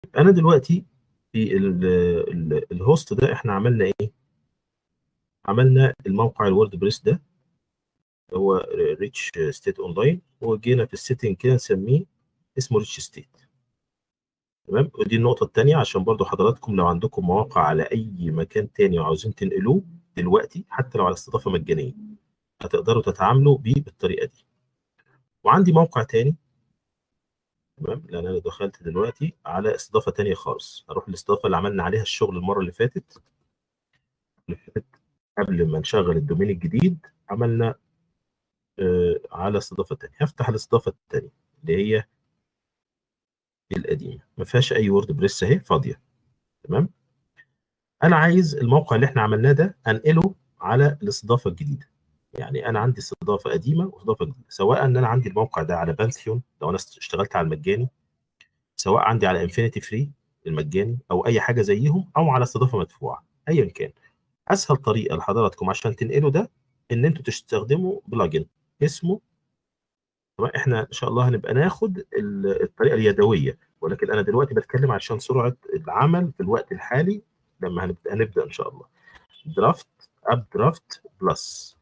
انا دلوقتي في الهوست ده احنا عملنا ايه عملنا الموقع الورد بريس ده هو ريتش ستيت اونلاين وجينا في السيتنج كده نسميه اسمه ريتش ستيت تمام ودي النقطه الثانيه عشان برضو حضراتكم لو عندكم مواقع على اي مكان تاني وعاوزين تنقلوه دلوقتي حتى لو على استضافه مجانيه هتقدروا تتعاملوا بيه بالطريقه دي وعندي موقع تاني تمام لان انا دخلت دلوقتي على استضافه تانية خالص هروح الاستضافه اللي عملنا عليها الشغل المره اللي فاتت اللي فاتت قبل ما نشغل الدومين الجديد عملنا آه على استضافه تانية هفتح الاستضافه التانية اللي هي القديمه ما فيهاش اي وورد بريس اهي فاضيه تمام انا عايز الموقع اللي احنا عملناه ده انقله على الاستضافه الجديده يعني انا عندي استضافه قديمه واستضافه جديده سواء ان انا عندي الموقع ده على بانثيون لو انا اشتغلت على المجاني سواء عندي على انفينيتي فري المجاني او اي حاجه زيهم او على استضافه مدفوعه ايا كان اسهل طريقه لحضراتكم عشان تنقلوا ده ان انتوا تستخدموا بلجن اسمه طبعا احنا ان شاء الله هنبقى ناخد الطريقه اليدويه ولكن انا دلوقتي بتكلم عشان سرعه العمل في الوقت الحالي لما هنبدا هنبدا ان شاء الله درافت اب درافت بلس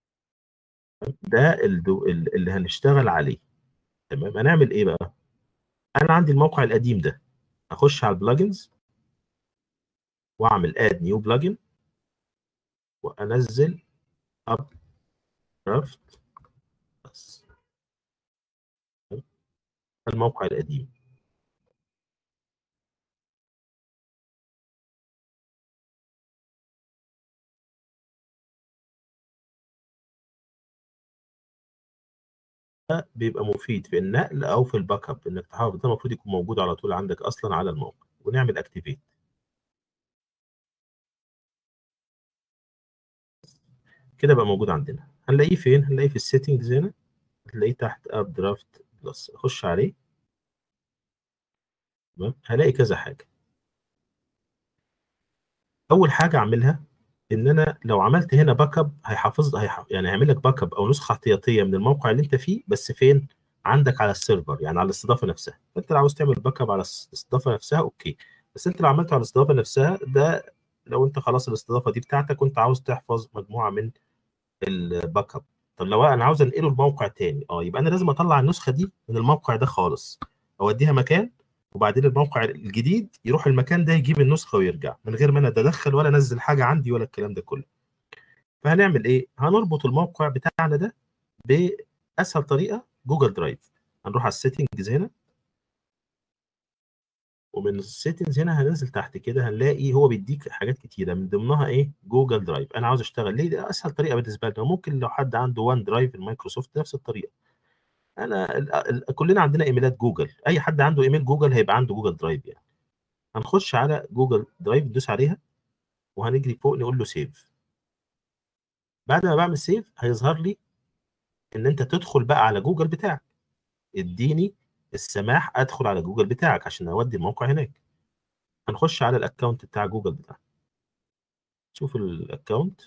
ده اللي هنشتغل عليه تمام هنعمل ايه بقى انا عندي الموقع القديم ده اخش على البلجنز واعمل اد نيو بلجن وانزل اب درافت بس الموقع القديم بيبقى مفيد في النقل او في الباك اب انك تحافظ ده المفروض يكون موجود على طول عندك اصلا على الموقع ونعمل اكتيفيت كده بقى موجود عندنا هنلاقيه فين هنلاقيه في السيتنجز هنا هتلاقيه تحت اب درافت بلس اخش عليه تمام هلاقي كذا حاجه اول حاجه اعملها ان انا لو عملت هنا باك اب هيحافظ هيح... يعني هيعمل لك باك اب او نسخه احتياطيه من الموقع اللي انت فيه بس فين عندك على السيرفر يعني على الاستضافه نفسها فانت لو عاوز تعمل باك اب على الاستضافه نفسها اوكي بس انت لو عملته على الاستضافه نفسها ده لو انت خلاص الاستضافه دي بتاعتك وانت عاوز تحفظ مجموعه من الباك اب طب لو انا عاوز انقله لموقع تاني اه يبقى انا لازم اطلع النسخه دي من الموقع ده خالص اوديها مكان وبعدين الموقع الجديد يروح المكان ده يجيب النسخه ويرجع من غير ما انا اتدخل ولا انزل حاجه عندي ولا الكلام ده كله فهنعمل ايه هنربط الموقع بتاعنا ده باسهل طريقه جوجل درايف هنروح على السيتنجز هنا ومن السيتنجز هنا هننزل تحت كده هنلاقي هو بيديك حاجات كتيره من ضمنها ايه جوجل درايف انا عاوز اشتغل ليه ده اسهل طريقه بالنسبه لنا ممكن لو حد عنده وان درايف المايكروسوفت نفس الطريقه انا ال ال كلنا عندنا ايميلات جوجل اي حد عنده ايميل جوجل هيبقى عنده جوجل درايف يعني هنخش على جوجل درايف ندوس عليها وهنجري فوق نقول له سيف بعد ما بعمل سيف هيظهر لي ان انت تدخل بقى على جوجل بتاعك اديني السماح ادخل على جوجل بتاعك عشان اودي الموقع هناك هنخش على الاكونت بتاع جوجل بتاعك شوف الاكونت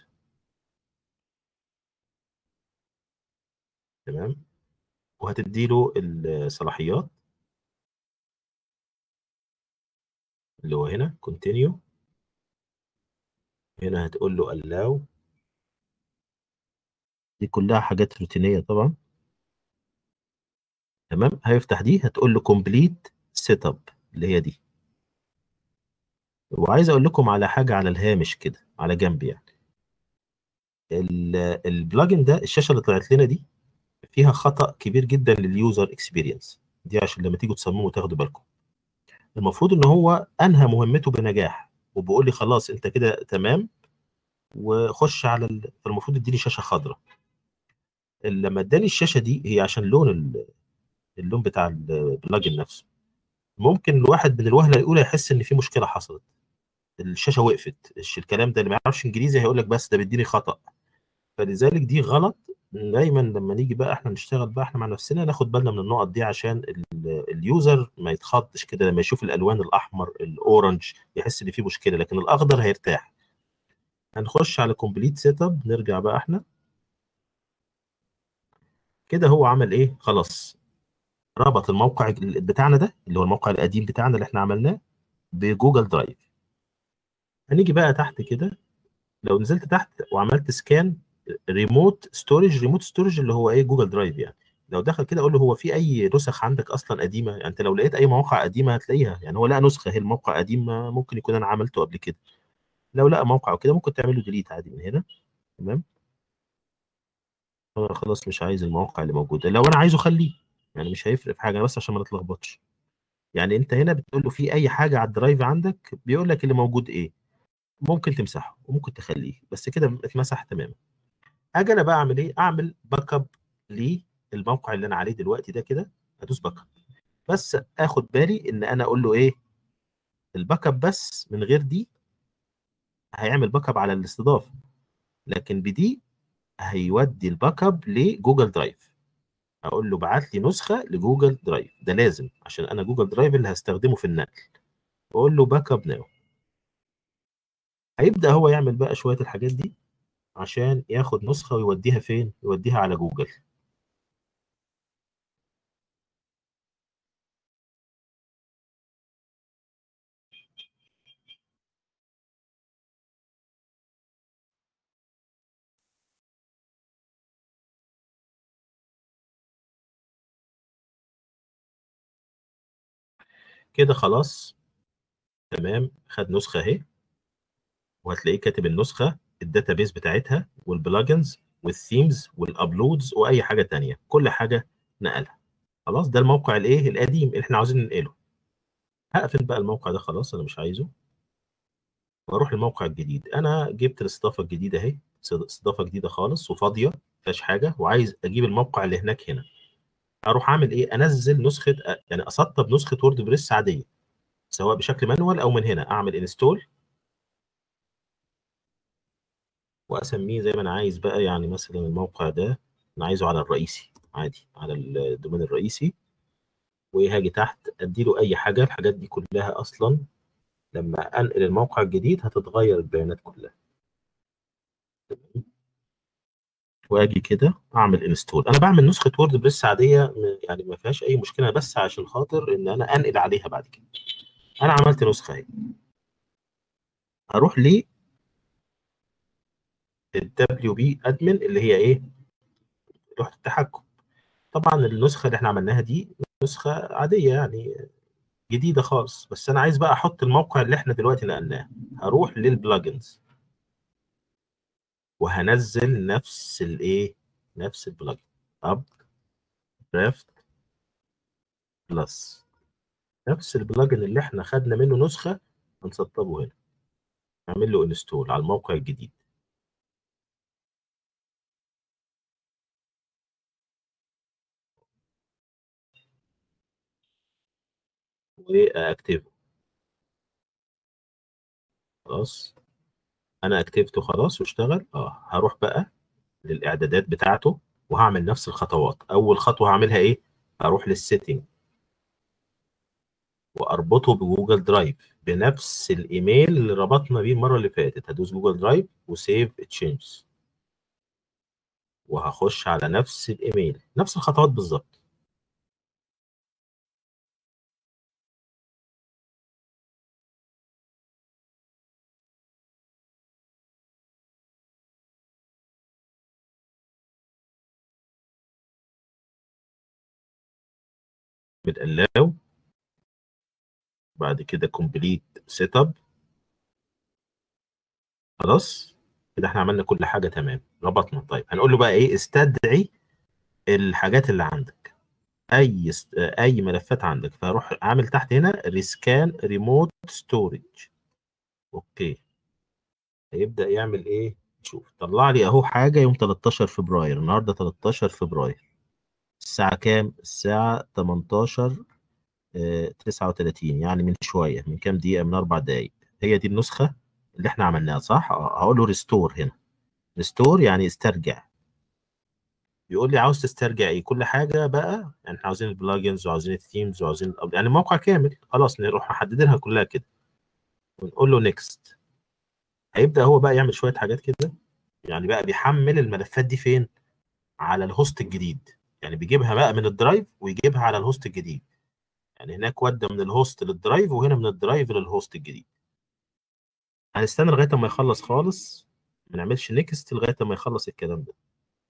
تمام وهتدي له الصلاحيات اللي هو هنا continue هنا هتقول له allow دي كلها حاجات روتينية طبعا تمام هيفتح دي هتقول له complete setup اللي هي دي وعايز اقول لكم على حاجة على الهامش كده على جنب يعني البلجن ده الشاشة اللي طلعت لنا دي فيها خطأ كبير جدا لليوزر اكسبيرينس دي عشان لما تيجوا تصمموا تاخدوا بالكم المفروض ان هو انهى مهمته بنجاح وبيقول لي خلاص انت كده تمام وخش على ال... فالمفروض يديني شاشه خضراء لما اداني الشاشه دي هي عشان لون ال... اللون بتاع البلاجن نفسه ممكن الواحد من الوهله الاولى يحس ان في مشكله حصلت الشاشه وقفت الكلام ده اللي ما يعرفش انجليزي هيقول لك بس ده بيديني خطا فلذلك دي غلط دايما لما نيجي بقى احنا نشتغل بقى احنا مع نفسنا ناخد بالنا من النقط دي عشان اليوزر ما يتخضش كده لما يشوف الالوان الاحمر الاورنج يحس ان في مشكله لكن الاخضر هيرتاح هنخش على كومبليت سيت اب نرجع بقى احنا كده هو عمل ايه خلاص ربط الموقع بتاعنا ده اللي هو الموقع القديم بتاعنا اللي احنا عملناه بجوجل درايف هنيجي بقى تحت كده لو نزلت تحت وعملت سكان ريموت ستورج ريموت ستورج اللي هو ايه جوجل درايف يعني لو دخل كده اقول له هو في اي نسخ عندك اصلا قديمه يعني انت لو لقيت اي مواقع قديمه هتلاقيها يعني هو لقى نسخه هي الموقع قديم ممكن يكون انا عملته قبل كده لو لقى موقع وكده ممكن تعمل له ديليت عادي من هنا تمام انا خلاص مش عايز المواقع اللي موجوده لو انا عايزه خليه يعني مش هيفرق في حاجه بس عشان ما نتلخبطش يعني انت هنا بتقول له في اي حاجه على الدرايف عندك بيقول لك اللي موجود ايه ممكن تمسحه وممكن تخليه بس كده اتمسح تماما اجي انا بقى اعمل ايه اعمل باك اب للموقع اللي انا عليه دلوقتي ده كده ادوس باك اب بس اخد بالي ان انا اقول له ايه الباك اب بس من غير دي هيعمل باك اب على الاستضافه لكن بدي هيودي الباك اب لجوجل درايف اقول له بعت لي نسخه لجوجل درايف ده لازم عشان انا جوجل درايف اللي هستخدمه في النقل واقول له باك اب ناو هيبدا هو يعمل بقى شويه الحاجات دي عشان ياخد نسخه ويوديها فين يوديها على جوجل كده خلاص تمام خد نسخه اهي وهتلاقيه كاتب النسخه الداتابيس بتاعتها والبلجنز والثيمز والابلودز واي حاجه تانية كل حاجه نقلها خلاص ده الموقع الايه القديم اللي احنا عاوزين ننقله هقفل بقى الموقع ده خلاص انا مش عايزه واروح للموقع الجديد انا جبت الاستضافه الجديده اهي استضافه جديده خالص وفاضيه ما فيهاش حاجه وعايز اجيب الموقع اللي هناك هنا اروح اعمل ايه انزل نسخه يعني اسطب نسخه وورد بريس عاديه سواء بشكل مانوال او من هنا اعمل انستول واسميه زي ما انا عايز بقى يعني مثلا الموقع ده انا عايزه على الرئيسي عادي على الدومين الرئيسي وهاجي تحت اديله اي حاجه الحاجات دي كلها اصلا لما انقل الموقع الجديد هتتغير البيانات كلها واجي كده اعمل انستول انا بعمل نسخه وورد بريس عاديه يعني ما فيهاش اي مشكله بس عشان خاطر ان انا انقل عليها بعد كده انا عملت نسخه اهي هروح ل الدبليو بي ادمن اللي هي ايه لوحه التحكم طبعا النسخه اللي احنا عملناها دي نسخه عاديه يعني جديده خالص بس انا عايز بقى احط الموقع اللي احنا دلوقتي نقلناه هروح للبلجنز وهنزل نفس الايه نفس البلجن اب درافت بلس نفس البلجن اللي احنا خدنا منه نسخه هنسطبه هنا نعمل له انستول على الموقع الجديد واكتفه خلاص انا اكتفته خلاص واشتغل اه هروح بقى للاعدادات بتاعته وهعمل نفس الخطوات اول خطوه هعملها ايه هروح للسيتنج واربطه بجوجل درايف بنفس الايميل اللي ربطنا بيه المره اللي فاتت هدوس جوجل درايف وسيف تشينجز وهخش على نفس الايميل نفس الخطوات بالظبط بتقلاو بعد كده كومبليت سيت اب خلاص كده احنا عملنا كل حاجه تمام ربطنا طيب هنقول له بقى ايه استدعي الحاجات اللي عندك اي است... اي ملفات عندك فاروح عامل تحت هنا ريسكان ريموت ستورج اوكي هيبدا يعمل ايه شوف طلع لي اهو حاجه يوم 13 فبراير النهارده 13 فبراير الساعه كام الساعه 18 آه 39 يعني من شويه من كام دقيقه من اربع دقائق هي دي النسخه اللي احنا عملناها صح هقول له ريستور هنا ريستور يعني استرجع يقول لي عاوز تسترجع ايه كل حاجه بقى يعني احنا عاوزين البلجنز وعاوزين الثيمز وعاوزين يعني الموقع كامل خلاص نروح محددينها كلها كده ونقول له نيكست هيبدا هو بقى يعمل شويه حاجات كده يعني بقى بيحمل الملفات دي فين على الهوست الجديد يعني بيجيبها بقى من الدرايف ويجيبها على الهوست الجديد يعني هناك ودى من الهوست للدرايف وهنا من الدرايف للهوست الجديد هنستنى لغايه ما يخلص خالص ما نعملش نيكست لغايه ما يخلص الكلام ده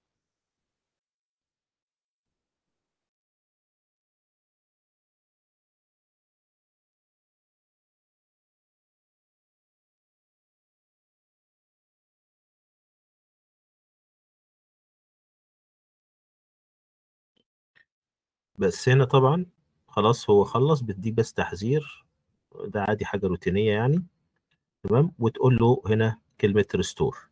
بس هنا طبعا خلاص هو خلص بتديك بس تحذير ده عادي حاجه روتينيه يعني تمام وتقول له هنا كلمه ريستور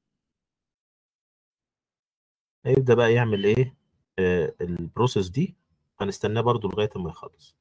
هيبدا بقى يعمل ايه آه البروسيس دي هنستناه برضو لغايه ما يخلص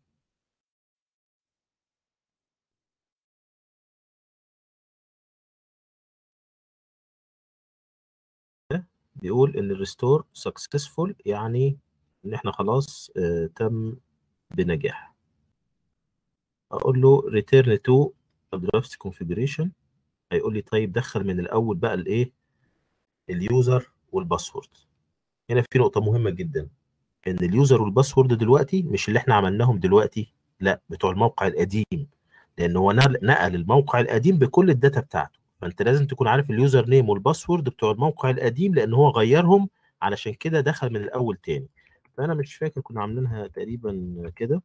بيقول ان الريستور سكسسفول يعني ان احنا خلاص آه تم بنجاح اقول له return to draft configuration هيقول لي طيب دخل من الاول بقى الايه اليوزر والباسورد هنا في نقطه مهمه جدا ان اليوزر والباسورد دلوقتي مش اللي احنا عملناهم دلوقتي لا بتوع الموقع القديم لان هو نقل الموقع القديم بكل الداتا بتاعته فانت لازم تكون عارف اليوزر نيم والباسورد بتوع الموقع القديم لان هو غيرهم علشان كده دخل من الاول تاني فانا مش فاكر كنا عاملينها تقريبا كده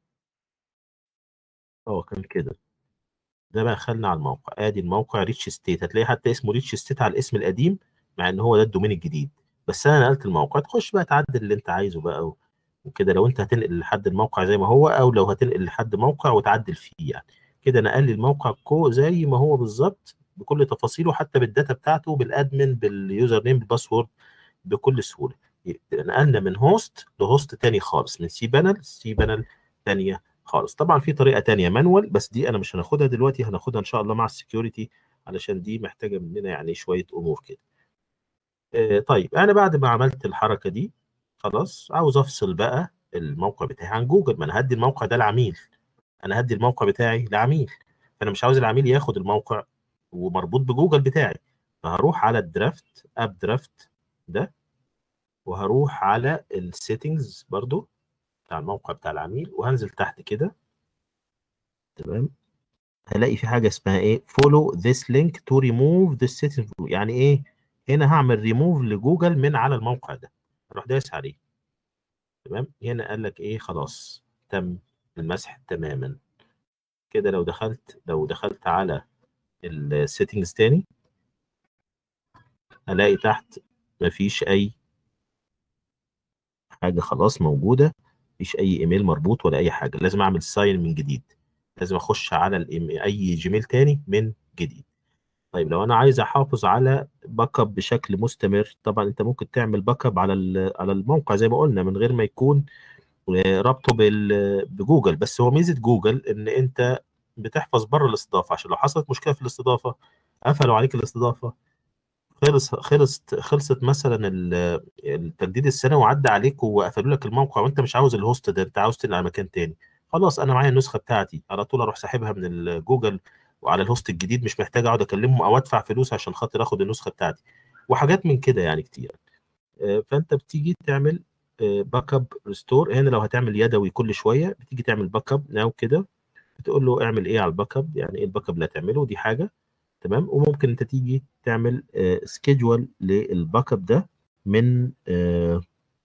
اه كان كده ده بقى خلنا على الموقع ادي الموقع ريتش ستيت هتلاقي حتى اسمه ريتش ستيت على الاسم القديم مع ان هو ده الدومين الجديد بس انا نقلت الموقع تخش بقى تعدل اللي انت عايزه بقى وكده لو انت هتنقل لحد الموقع زي ما هو او لو هتنقل لحد موقع وتعدل فيه يعني كده نقل لي الموقع كو زي ما هو بالظبط بكل تفاصيله حتى بالداتا بتاعته بالادمن باليوزر نيم بالباسورد بكل سهوله نقلنا من هوست لهوست تاني خالص من سي بانل سي بانل تانيه خالص طبعا في طريقه تانية مانوال بس دي انا مش هناخدها دلوقتي هناخدها ان شاء الله مع السكيورتي علشان دي محتاجه مننا يعني شويه امور كده آه طيب انا بعد ما عملت الحركه دي خلاص عاوز افصل بقى الموقع بتاعي عن جوجل ما انا هدي الموقع ده لعميل انا هدي الموقع بتاعي لعميل فانا مش عاوز العميل ياخد الموقع ومربوط بجوجل بتاعي فهروح على الدرافت اب درافت ده وهروح على السيتنجز برضو بتاع الموقع بتاع العميل وهنزل تحت كده تمام هلاقي في حاجه اسمها ايه follow this link to remove this setting يعني ايه هنا هعمل ريموف لجوجل من على الموقع ده اروح دايس عليه تمام هنا قال لك ايه خلاص تم المسح تماما كده لو دخلت لو دخلت على السيتنجز تاني هلاقي تحت مفيش اي حاجه خلاص موجوده مفيش اي ايميل مربوط ولا اي حاجه لازم اعمل ساين من جديد لازم اخش على اي جيميل تاني من جديد طيب لو انا عايز احافظ على باك اب بشكل مستمر طبعا انت ممكن تعمل باك اب على على الموقع زي ما قلنا من غير ما يكون رابطه بجوجل بس هو ميزه جوجل ان انت بتحفظ بره الاستضافه عشان لو حصلت مشكله في الاستضافه قفلوا عليك الاستضافه خلص خلصت خلصت مثلا التجديد السنوي وعدى عليك وقفلوا لك الموقع وانت مش عاوز الهوست ده انت عاوز تنقل على مكان تاني خلاص انا معايا النسخه بتاعتي على طول اروح ساحبها من الجوجل وعلى الهوست الجديد مش محتاج اقعد اكلمهم او ادفع فلوس عشان خاطر اخد النسخه بتاعتي وحاجات من كده يعني كتير فانت بتيجي تعمل باك اب ريستور هنا لو هتعمل يدوي كل شويه بتيجي تعمل باك اب ناو كده بتقول له اعمل ايه على الباك اب يعني ايه الباك اب اللي هتعمله دي حاجه تمام وممكن انت تيجي تعمل سكيدجول للباك اب ده من آه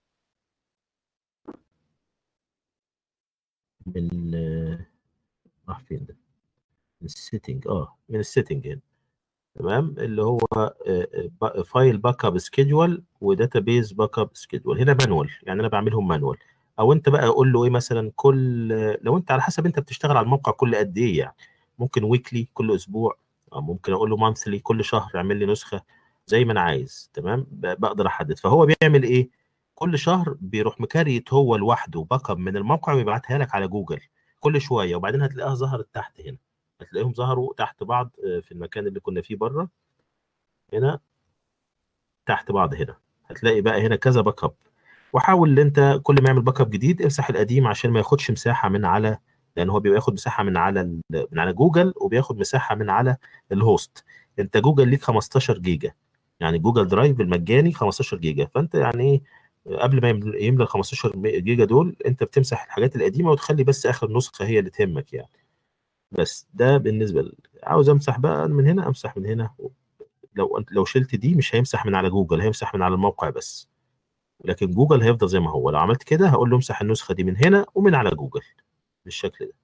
من راح آه فين ده من السيتنج اه من السيتنج هنا تمام اللي هو فايل باك اب سكيدجول وداتابيز باك اب سكيدجول هنا مانوال يعني انا بعملهم مانوال او انت بقى قول له ايه مثلا كل لو انت على حسب انت بتشتغل على الموقع كل قد ايه يعني ممكن ويكلي كل اسبوع أو ممكن اقول له مانثلي كل شهر اعمل لي نسخه زي ما انا عايز تمام بقدر احدد فهو بيعمل ايه كل شهر بيروح مكريت هو لوحده باك اب من الموقع ويبعتها لك على جوجل كل شويه وبعدين هتلاقيها ظهرت تحت هنا هتلاقيهم ظهروا تحت بعض في المكان اللي كنا فيه بره هنا تحت بعض هنا هتلاقي بقى هنا كذا باك اب وحاول ان انت كل ما يعمل باك اب جديد امسح القديم عشان ما ياخدش مساحه من على لان هو بياخد مساحه من على من على جوجل وبياخد مساحه من على الهوست انت جوجل ليك 15 جيجا يعني جوجل درايف المجاني 15 جيجا فانت يعني ايه قبل ما يملى يملى ال15 م جيجا دول أنت بتمسح الحاجات القديمة وتخلّي بس آخر نسخة هي اللي تهمك يعني. بس ده بالنسبة ل عاوز أمسح بقى من هنا، أمسح من هنا لو أنت لو شِلت دي مش هيمسح من على جوجل، هيمسح من على الموقع بس. لكن جوجل هيفضل زي ما هو، لو عملت كده هاقول له امسح النسخة دي من هنا ومن على جوجل بالشكل ده.